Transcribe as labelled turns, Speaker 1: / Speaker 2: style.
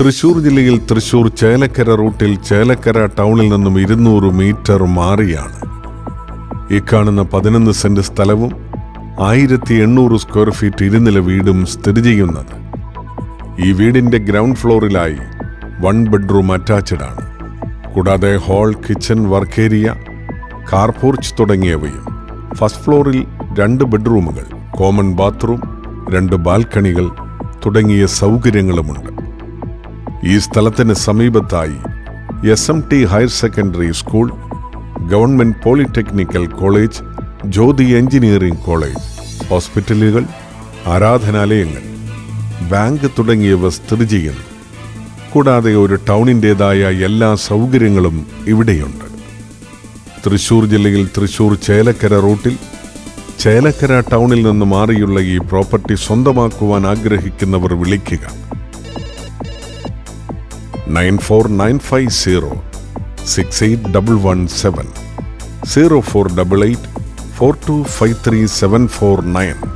Speaker 1: തൃശൂർ ജില്ലയിൽ തൃശൂർ ചേലക്കര റൂട്ടിൽ ചേലക്കര ടൗണിൽ നിന്നും ഇരുന്നൂറ് മീറ്റർ മാറിയാണ് ഈ കാണുന്ന പതിനൊന്ന് സെന്റ് സ്ഥലവും ആയിരത്തി എണ്ണൂറ് സ്ക്വയർ ഫീറ്റ് ഇരുനില വീടും സ്ഥിതി ചെയ്യുന്നത് ഈ വീടിന്റെ ഗ്രൗണ്ട് ഫ്ലോറിലായി വൺ ബെഡ്റൂം അറ്റാച്ച്ഡ് ആണ് കൂടാതെ hall kitchen work area car porch തുടങ്ങിയവയും ഫസ്റ്റ് ഫ്ലോറിൽ രണ്ട് ബെഡ്റൂമുകൾ കോമൺ ബാത്റൂം രണ്ട് ബാൽക്കണികൾ തുടങ്ങിയ സൗകര്യങ്ങളുമുണ്ട് ഈ സ്ഥലത്തിന് സമീപത്തായി S M T higher secondary school government polytechnical college Jyothi engineering college ഹോസ്പിറ്റലുകൾ ആരാധനാലയങ്ങൾ ബാങ്ക് തുടങ്ങിയവ സ്ഥിതി ചെയ്യുന്നു കൂടാതെ ഒരു ടൗണിൻ്റെതായ എല്ലാ സൗകര്യങ്ങളും ഇവിടെയുണ്ട് തൃശൂർ ജില്ലയിൽ തൃശൂർ ചേലക്കര റൂട്ടിൽ ചേലക്കര ടൗണിൽ നിന്ന് മാറിയുള്ള ഈ പ്രോപ്പർട്ടി സ്വന്തമാക്കുവാൻ ആഗ്രഹിക്കുന്നവർ വിളിക്കുക nine four nine five zero six eight double one seven zero four double eight four two five three seven four nine